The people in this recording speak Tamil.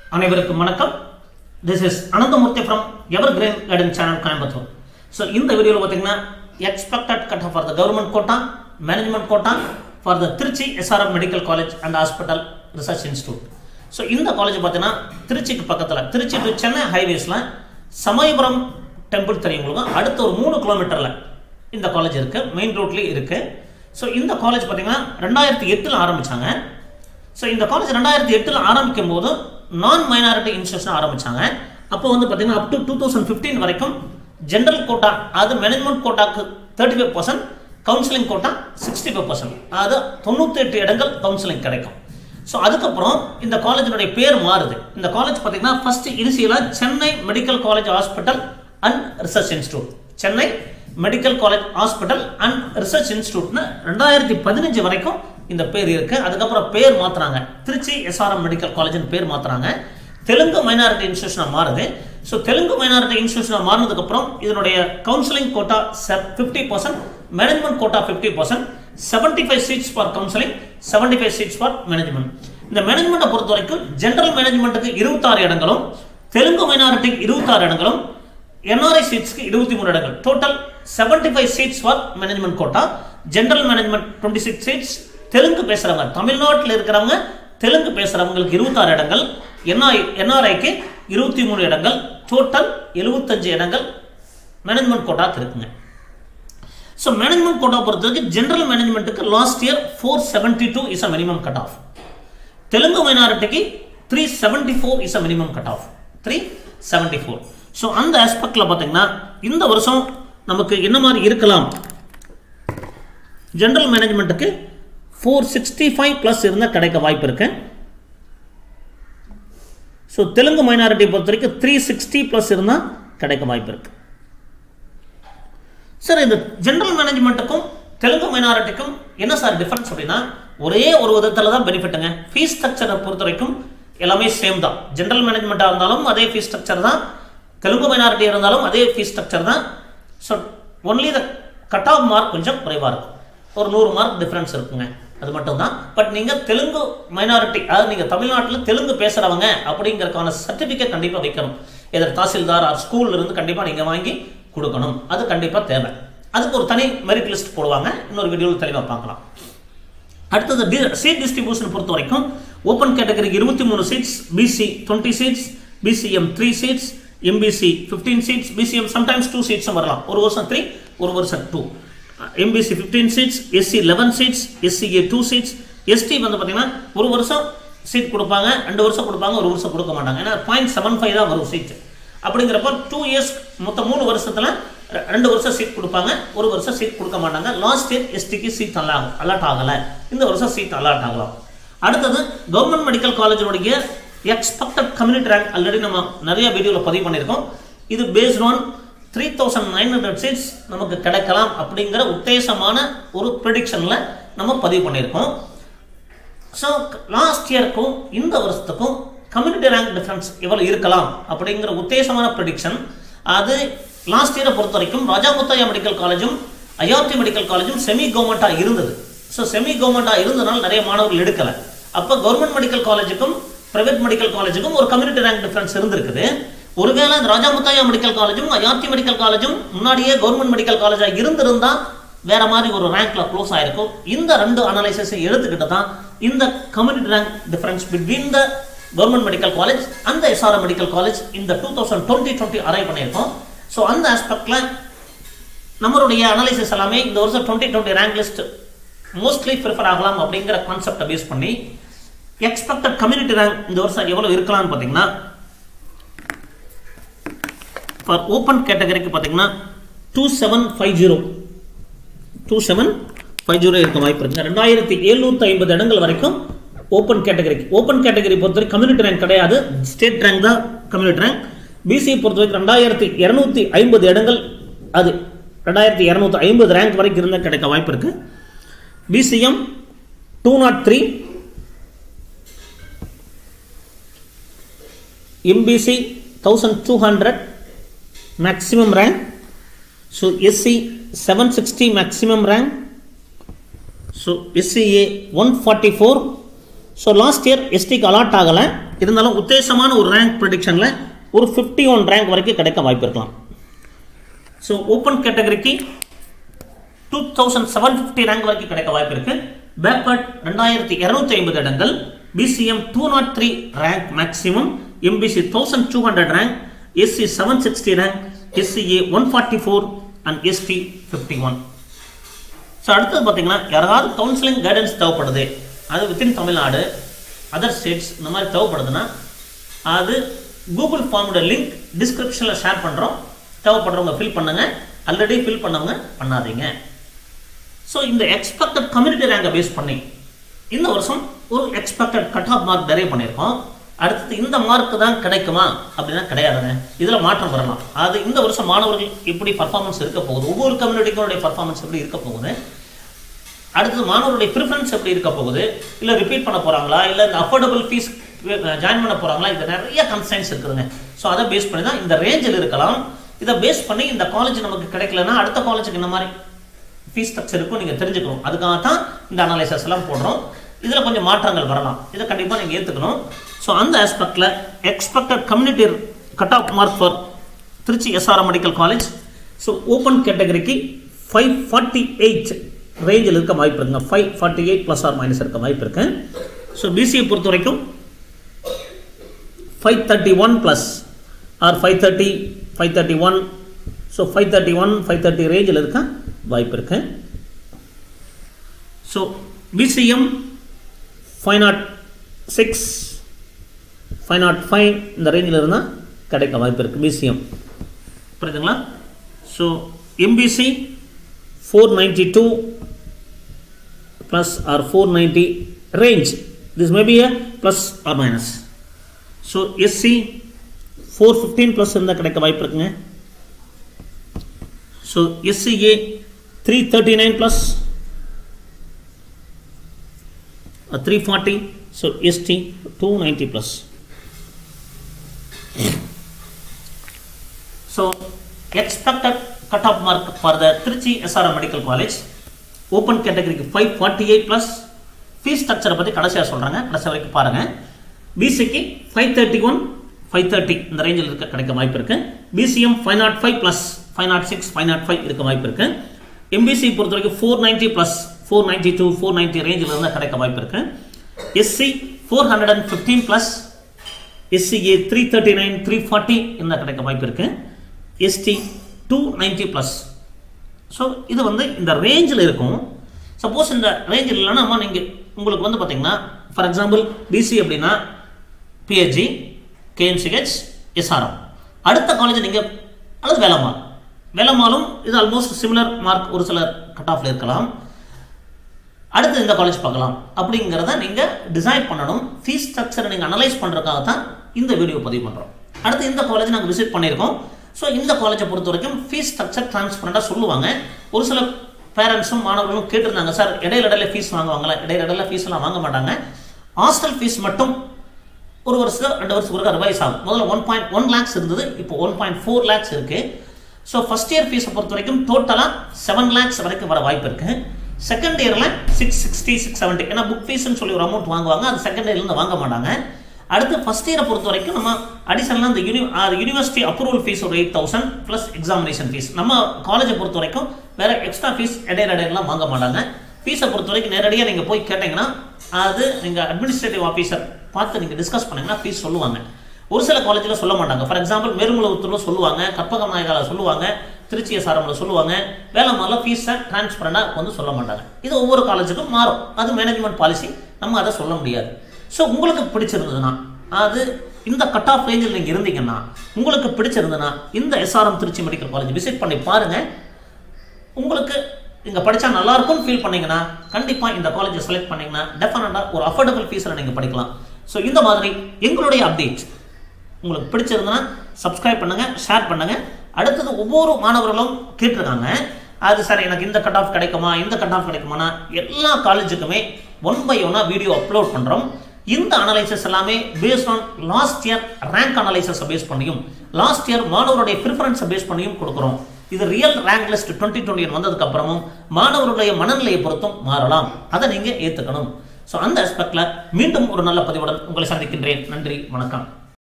அனைவருக்கும் வணக்கம் this is Ananthamoorthy from evergreen garden channel Coimbatore so இந்த வீடியோவில் பார்த்தீங்கன்னா expected cut for the government quota management quota for the Trichy SRM medical college and hospital research institute so இந்த காலேஜ் பார்த்தீங்கன்னா திருச்சிக்கு பக்கத்தில் திருச்சி டு சென்னை ஹைவேஸில் சமயபுரம் டெம்பிள் தெரியும் உங்களுக்கு அடுத்த ஒரு மூணு கிலோமீட்டரில் இந்த காலேஜ் இருக்குது மெயின் ரோட்லேயே இருக்குது ஸோ இந்த காலேஜ் பார்த்தீங்கன்னா ரெண்டாயிரத்தி எட்டில் ஆரம்பித்தாங்க ஸோ இந்த காலேஜ் ரெண்டாயிரத்தி எட்டில் ஆரம்பிக்கும் போது நான் மைனாரிட்டி இன்ஸ்டியூஷன் ஆரம்பிச்சாங்க அப்போ வந்து பார்த்தீங்கன்னா up to two thousand fifteen வரைக்கும் ஜென்ரல் கோட்டா அது மேனேஜ்மெண்ட் கோட்டாக்கு thirty five percent counselling quota sixty five percent அது தொண்ணூற்றி எட்டு இடங்கள் கவுன்சிலிங் கிடைக்கும் ஸோ அதுக்கப்புறம் இந்த காலேஜினுடைய பேர் மாறுது இந்த காலேஜ் பார்த்தீங்கன்னா ஃபர்ஸ்ட் இனிஷியலாக Chennai medical college hospital and research institute Chennai medical college hospital and research இன்ஸ்டியூட்னு ரெண்டாயிரத்தி பதினஞ்சு வரைக்கும் இந்த பேர் இருக்கு அதுக்கப்புறம் பேர் மாத்துறாங்க திருச்சி எஸ்ஆர்எம் மெடிக்கல் காலேஜ்னு பேர் மாத்துறாங்க தெலுங்கு மைனாரிட்டி இன்ஸ்டியூஷனாக மாறுது ஸோ தெலுங்கு மைனாரிட்டி இன்ஸ்டியூஷனாக மாறினதுக்கப்புறம் இதனுடைய counselling quota fifty percent management quota fifty percent seventy five seats for counselling seventy five seats for management இந்த மேனேஜ்மெண்ட்டை பொறுத்த வரைக்கும் ஜென்ரல் மேனேஜ்மெண்ட்டுக்கு இருபத்தாறு இடங்களும் தெலுங்கு மைனாரிட்டிக்கு இருபத்தாறு இடங்களும் என்ஆர்ஐ சீட்ஸ்க்கு இருபத்தி மூணு இடங்கள் total seventy five seats for management quota general management twenty six seats Telugu பேசுகிறவங்க தமிழ்நாட்டில் இருக்கிறவங்க தெலுங்கு பேசுகிறவங்களுக்கு இருபத்தாறு இடங்கள் என்ஐ என்ஆர்ஐக்கு இருபத்தி மூணு இடங்கள் டோட்டல் எழுபத்தஞ்சு இடங்கள் மேனேஜ்மெண்ட் கோட்டாக்கு இருக்குங்க ஸோ மேனேஜ்மெண்ட் கோட்டா பொறுத்தவரைக்கும் ஜென்ரல் மேனேஜ்மெண்ட்டுக்கு last year four seventy two is a minimum cut off Telugu மைனாரிட்டிக்கு three seventy four is a minimum cut off three seventy four so அந்த ஆஸ்பெக்டில் பார்த்தீங்கன்னா இந்த வருஷம் நமக்கு என்ன மாதிரி இருக்கலாம் ஜென்ரல் மேனேஜ்மெண்ட்டுக்கு ஃபோர் சிக்ஸ்டி ஃபைவ் ப்ளஸ் இருந்தால் கிடைக்க வாய்ப்பு இருக்கு ஸோ தெலுங்கு மைனாரிட்டி பொறுத்த வரைக்கும் த்ரீ சிக்ஸ்டி ப்ளஸ் இருந்தால் கிடைக்க வாய்ப்பு இருக்கு சார் இந்த ஜென்ரல் மேனேஜ்மெண்ட்டுக்கும் தெலுங்கு மைனாரிட்டிக்கும் என்ன சார் டிஃபரன்ஸ் அப்படின்னா ஒரே ஒரு விதத்தில் தான் பெனிஃபிட்டுங்க ஃபீஸ் ஸ்ட்ரக்சரை பொறுத்த வரைக்கும் எல்லாமே சேம் தான் ஜென்ரல் மேனேஜ்மெண்ட்டாக இருந்தாலும் அதே ஃபீஸ் ஸ்ட்ரக்சர் தான் தெலுங்கு மைனாரிட்டி இருந்தாலும் அதே ஃபீஸ் ஸ்ட்ரக்சர் தான் so only the cut off mark கொஞ்சம் குறைவாக இருக்கும் ஒரு நூறு மார்க் டிஃப்ரென்ஸ் இருக்குங்க அது மட்டும் தான் பட் நீங்கள் தெலுங்கு மைனாரிட்டி அதாவது நீங்கள் தமிழ்நாட்டில் தெலுங்கு பேசுகிறவங்க அப்படிங்கிறதுக்கான சர்டிஃபிகேட் கண்டிப்பாக வைக்கணும் எதிர் தாசில்தார் ஆர் ஸ்கூல்ல இருந்து கண்டிப்பாக நீங்கள் வாங்கி கொடுக்கணும் அது கண்டிப்பாக தேவை அதுக்கு ஒரு தனி மெரிட் லிஸ்ட் போடுவாங்க இன்னொரு வீடியோவில் தெளிவாக பார்க்கலாம் அடுத்தது டி சீட் டிஸ்ட்ரிபியூஷன் பொறுத்த வரைக்கும் ஓப்பன் கேட்டகரிக்கு இருபத்தி மூணு seats BC twenty seats BCM three seats MBC fifteen seats BCM sometimes two சீட்ஸும் வரலாம் ஒரு வருஷம் த்ரீ ஒரு வருஷம் two MBC fifteen seats SC eleven seats SCA two seats ST வந்து பார்த்தீங்கன்னா ஒரு வருஷம் சீட் கொடுப்பாங்க ரெண்டு வருஷம் கொடுப்பாங்க ஒரு வருஷம் கொடுக்க மாட்டாங்க ஏன்னா பாயிண்ட் செவன் ஃபைவ் தான் வரும் சீட் அப்படிங்கிறப்ப டூ இயர்ஸ் மொத்தம் மூணு வருஷத்தில் ரெண்டு வருஷம் சீட் கொடுப்பாங்க ஒரு வருஷம் சீட் கொடுக்க மாட்டாங்க லாஸ்ட் இயர் எஸ்டிக்கு சீட் அல்லாகும் அலாட் ஆகலை இந்த வருஷம் சீட் அலாட் ஆகலாம் அடுத்தது கவர்மெண்ட் மெடிக்கல் காலேஜினுடைய எக்ஸ்பெக்டட் கம்யூனிட்டி ரேங்க் ஆல்ரெடி நம்ம நிறைய வீடியோவில் பதிவு பண்ணியிருக்கோம் இது based on three thousand nine hundred seats நமக்கு கிடைக்கலாம் அப்படிங்கிற உத்தேசமான ஒரு ப்ரிடிக்ஷனில் நம்ம பதிவு பண்ணியிருக்கோம் ஸோ லாஸ்ட் இயருக்கும் இந்த வருஷத்துக்கும் கம்யூனிட்டி ரேங்க் டிஃப்ரென்ஸ் எவ்வளோ இருக்கலாம் அப்படிங்கிற உத்தேசமான ப்ரிடிக்ஷன் அது லாஸ்ட் இயரை பொறுத்த வரைக்கும் ராஜா முத்தையா மெடிக்கல் காலேஜும் ஐஆர்டி மெடிக்கல் காலேஜும் செமி கவர்மெண்ட்டாக இருந்தது ஸோ செமி கவர்மெண்ட்டாக இருந்ததுனால நிறைய மாணவர்கள் எடுக்கலை அப்போ கவர்மெண்ட் மெடிக்கல் காலேஜுக்கும் பிரைவேட் மெடிக்கல் காலேஜுக்கும் ஒரு கம்யூனிட்டி ரேங்க் டிஃப்ரென்ஸ் இருந்திருக்குது ஒருவேளை இந்த ராஜா முத்தாயா மெடிக்கல் காலேஜும் ஐஆர்டி மெடிக்கல் காலேஜும் முன்னாடியே கவர்மெண்ட் மெடிக்கல் காலேஜாக இருந்திருந்தா வேற மாதிரி ஒரு ரேங்க்ல க்ளோஸ் ஆயிருக்கும் இந்த ரெண்டு அனலைசிஸை எடுத்துக்கிட்டு தான் இந்த community rank difference between the government medical college அந்த எஸ்ஆர்எம் மெடிக்கல் காலேஜ் இந்த two thousand twenty twenty arrive பண்ணியிருக்கோம் ஸோ அந்த ஆஸ்பெக்ட்ல நம்மளுடைய அனலைசிஸ் எல்லாமே இந்த வருஷம் twenty twenty rank list mostly prefer ஆகலாம் அப்படிங்கிற கான்செப்டை பேஸ் பண்ணி எக்ஸ்பெக்டட் கம்யூனிட்டி ரேங்க் இந்த வருஷம் எவ்வளோ இருக்கலாம்னு பார்த்தீங்கன்னா ஃபார் ஓப்பன் கேட்டகரிக்கு பார்த்தீங்கன்னா two seven five zero two seven five zero இருக்க வாய்ப்பு இருக்குங்க ரெண்டாயிரத்தி எழுநூற்றி ஐம்பது இடங்கள் வரைக்கும் ஓப்பன் கேட்டகரிக்கு ஓப்பன் கேட்டகரி பொறுத்தவரைக்கும் கம்யூனிட்டி ரேங்க் கிடையாது ஸ்டேட் ரேங்க் தான் கம்யூனிட்டி ரேங்க் பிசி பொறுத்த வரைக்கும் ரெண்டாயிரத்தி இரநூத்தி ஐம்பது இடங்கள் அது ரெண்டாயிரத்தி இரநூத்தி ஐம்பது ரேங்க் வரைக்கும் இருந்தால் கிடைக்க வாய்ப்பு இருக்கு BCM two nought three MBC thousand two hundred maximum rank so SC 760 maximum rank so SCA 144 so last year எஸ்டிக்கு அலாட் ஆகலை இருந்தாலும் உத்தேசமான ஒரு ரேங்க் ப்ரொடிக்ஷனில் ஒரு ஃபிஃப்டி ஒன் ரேங்க் வரைக்கும் கிடைக்க வாய்ப்பு இருக்கலாம் ஸோ ஓப்பன் கேட்டகரிக்கு two thousand seven fifty rank வரைக்கும் கிடைக்க வாய்ப்பு இருக்கு பேக்வர்ட் ரெண்டாயிரத்தி இரநூத்தி ஐம்பது இடங்கள் BCM two nought three rank maximum MBC thousand two hundred rank SC seven sixty rank SCA one forty four and ST fifty one so அடுத்தது பார்த்தீங்கன்னா யாராவது கவுன்சிலிங் கைடன்ஸ் தேவைப்படுது அது வித்தின் தமிழ்நாடு அதர் ஸ்டேட்ஸ் இந்த மாதிரி தேவைப்படுதுன்னா அது கூகுள் ஃபார்மோட லிங்க் டிஸ்கிரிப்ஷனில் ஷேர் பண்ணுறோம் தேவைப்படுறவங்க ஃபில் பண்ணுங்க ஆல்ரெடி ஃபில் பண்ணவங்க பண்ணாதீங்க ஸோ இந்த எக்ஸ்பெக்டட் கம்யூனிட்டி ரேங்கை பேஸ் பண்ணி இந்த வருஷம் ஒரு எக்ஸ்பெக்டட் கட் ஆஃப் மார்க் நிறைய பண்ணியிருக்கோம் அடுத்தது இந்த மார்க் தான் கிடைக்குமா அப்படின்னா கிடையாதுங்க இதில் மாற்றம் வரலாம் அது இந்த வருஷம் மாணவர்கள் எப்படி பர்ஃபார்மன்ஸ் இருக்க போகுது ஒவ்வொரு கம்யூனிட்டிக்கும் பர்ஃபார்மன்ஸ் எப்படி இருக்க போகுது அடுத்தது மாணவருடைய ப்ரிஃபரன்ஸ் எப்படி இருக்க போகுது இல்லை ரிப்பீட் பண்ண போகிறாங்களா இல்லை இந்த அஃபோர்டபுள் ஃபீஸ் ஜாயின் பண்ண போகிறாங்களா இது நிறைய கன்சைன்ஸ் இருக்குதுங்க ஸோ அதை பேஸ் பண்ணி தான் இந்த ரேஞ்சில் இருக்கலாம் இதை பேஸ் பண்ணி இந்த காலேஜ் நமக்கு கிடைக்கலன்னா அடுத்த காலேஜுக்கு இந்த மாதிரி ஃபீஸ் ஸ்ட்ரக்சர் இருக்கும் நீங்கள் தெரிஞ்சுக்கணும் அதுக்காக தான் இந்த அனாலிசிஸ் எல்லாம் போடுறோம் இதில் கொஞ்சம் மாற்றங்கள் வரலாம் இதை கண்டிப்பாக நீங்கள் ஏற்றுக்கணும் ஸோ அந்த ஆஸ்பெக்டில் expected community cut off mark for Trichy SRM medical college so open கேட்டகரிக்கு ஃபைவ் ஃபார்ட்டி எயிட் ரேஞ்சில் இருக்க வாய்ப்பு இருக்குங்க five forty eight plus or minus இருக்க வாய்ப்பு இருக்கு ஸோ பிசிஏ பொறுத்த வரைக்கும் five thirty one plus or five thirty five thirty one so five thirty one five thirty ரேஞ்சில் இருக்க வாய்ப்பு இருக்கு ஸோ BCM five nought six five nought five இந்த ரேஞ்சில் இருந்தால் கிடைக்க வாய்ப்பு இருக்குது பிசிஎம் புரியுதுங்களா so MBC four ninety two plus or four ninety range this may be a plus or minus so SC four fifteen plus இருந்தால் கிடைக்க வாய்ப்பு இருக்குங்க so SCA three thirty nine plus three forty so ST two ninety plus so expected cut off mark for the Trichy SRM medical college open கேட்டகரிக்கு five forty eight plus fees ஸ்ட்ரக்சரை பற்றி கடைசியாக சொல்கிறாங்க கடைசி வரைக்கும் பாருங்கள் பிசிக்கு five thirty one five thirty இந்த ரேஞ்சில் இருக்க கிடைக்க வாய்ப்பு இருக்கு BCM five nought five plus five nought six five nought five இருக்க வாய்ப்பு இருக்கு எம்பிசி பொறுத்த வரைக்கும் four ninety plus four ninety two four ninety ரேஞ்சில் இருந்தால் கிடைக்க வாய்ப்பு இருக்கு SC four hundred and fifteen plus SCA three thirty nine three forty இருந்தால் கிடைக்க வாய்ப்பு இருக்கு ST two ninety plus so இது வந்து இந்த ரேஞ்சில் இருக்கும் சப்போஸ் இந்த ரேஞ்சில் இல்லைன்னா அம்மா நீங்கள் உங்களுக்கு வந்து பார்த்தீங்கன்னா ஃபார் எக்ஸாம்பிள் பிசி அப்படின்னா பிஹெச்ஜி கேஎம்சிஹெச் எஸ்ஆர்எம் அடுத்த காலேஜ் நீங்கள் அல்லது வேலம்மாள் வேலம்மாளும் இது ஆல்மோஸ்ட் சிமிலர் மார்க் ஒரு சில கட் ஆஃப்ல இருக்கலாம் அடுத்து இந்த காலேஜ் பார்க்கலாம் அப்படிங்கிறத நீங்கள் டிசைட் பண்ணணும் ஃபீஸ் ஸ்ட்ரக்சரை நீங்கள் அனலைஸ் பண்ணுறதுக்காக தான் இந்த வீடியோ பதிவு பண்ணுறோம் அடுத்து இந்த காலேஜ் நாங்கள் விசிட் பண்ணியிருக்கோம் ஸோ இந்த காலேஜை பொறுத்த வரைக்கும் ஃபீஸ் ஸ்ட்ரக்சர் டிரான்ஸ்பரண்டாக சொல்லுவாங்க ஒரு சில பேரண்ட்ஸும் மாணவர்களும் கேட்டிருந்தாங்க சார் இடையில இடையில ஃபீஸ் வாங்குவாங்களா இடையில இடையில ஃபீஸ் எல்லாம் வாங்க மாட்டாங்க ஹாஸ்டல் ஃபீஸ் மட்டும் ஒரு வருஷம் ரெண்டு வருஷம் ஒருக்கா ரிவைஸ் ஆகும் முதல்ல ஒன் பாயிண்ட் ஒன் லேக்ஸ் இருந்தது இப்போ ஒன் பாயிண்ட் ஃபோர் லேக்ஸ் இருக்கு ஸோ ஃபர்ஸ்ட் இயர் ஃபீஸை பொறுத்த வரைக்கும் டோட்டலாக செவன் லேக்ஸ் வரைக்கும் வர வாய்ப்பு இருக்கு செகண்ட் இயரில் சிக்ஸ் சிக்ஸ்டி சிக்ஸ் செவன்ட்டி ஏன்னா புக் ஃபீஸ்னு சொல்லி ஒரு அமௌண்ட் வாங்குவாங்க அது செகண்ட் இயர்லேருந்து வாங்க மாட்டாங்க அடுத்து ஃபர்ஸ்ட் இயரை பொறுத்த வரைக்கும் நம்ம அடிஷனலாக அந்த யூனி யூனிவர்சிட்டி அப்ரூவல் ஃபீஸ் ஒரு eight thousand plus examination fees நம்ம காலேஜை பொறுத்த வரைக்கும் வேற எக்ஸ்ட்ரா ஃபீஸ் இடையில இடையிலாம் வாங்க மாட்டாங்க ஃபீஸை பொறுத்த வரைக்கும் நேரடியாக நீங்கள் போய் கேட்டிங்கன்னா அது நீங்கள் அட்மினிஸ்ட்ரேட்டிவ் ஆஃபீஸர் பார்த்து நீங்கள் டிஸ்கஸ் பண்ணீங்கன்னா ஃபீஸ் சொல்லுவாங்க ஒரு சில காலேஜில் சொல்ல மாட்டாங்க ஃபார் எக்ஸாம்பிள் மேருமலபுத்தூரில் சொல்லுவாங்க கற்பகம் நாயகாவில் சொல்லுவாங்க திருச்சி எஸ்ஆர்எம்ல சொல்லுவாங்க வேலைமால ஃபீஸை டிரான்ஸ்பரண்டாக வந்து சொல்ல மாட்டாங்க இது ஒவ்வொரு காலேஜுக்கும் மாறும் அது மேனேஜ்மெண்ட் பாலிசி நம்ம அதை சொல்ல முடியாது ஸோ உங்களுக்கு பிடிச்சிருந்ததுன்னா அது இந்த கட் ஆஃப் ரேஞ்சில் நீங்கள் இருந்தீங்கன்னா உங்களுக்கு பிடிச்சிருந்ததுன்னா இந்த SRM Trichy medical college visit பண்ணி பாருங்கள் உங்களுக்கு இங்கே படித்தா நல்லா இருக்கும்னு ஃபீல் பண்ணீங்கன்னா கண்டிப்பாக இந்த காலேஜை செலக்ட் பண்ணீங்கன்னா டெஃபினட்டாக ஒரு அஃபோர்டபுள் ஃபீஸில் நீங்கள் படிக்கலாம் ஸோ இந்த மாதிரி எங்களுடைய அப்டேட் உங்களுக்கு பிடிச்சிருந்தனா சப்ஸ்கிரைப் பண்ணுங்க ஷேர் பண்ணுங்க அடுத்தது ஒவ்வொரு மாணவர்களும் கேட்டிருக்காங்க அது சார் எனக்கு இந்த கட் ஆஃப் கிடைக்குமா இந்த கட் ஆஃப் கிடைக்குமானா எல்லா காலேஜுக்குமே ஒன் பை ஒன்னாக வீடியோ அப்லோட் பண்ணுறோம் இந்த அனலைசஸ் எல்லாமே based on last year rank அனலைசஸை பேஸ் பண்ணியும் லாஸ்ட் இயர் மாணவருடைய ப்ரிஃபரன்ஸை பேஸ் பண்ணியும் கொடுக்குறோம் இது real rank list twenty twenty வந்ததுக்கு அப்புறமும் மாணவருடைய மனநிலையை பொறுத்தும் மாறலாம் அதை நீங்கள் ஏற்றுக்கணும் ஸோ அந்த ஆஸ்பெக்டில் மீண்டும் ஒரு நல்ல பதிவுடன் உங்களை சந்திக்கின்றேன் நன்றி வணக்கம்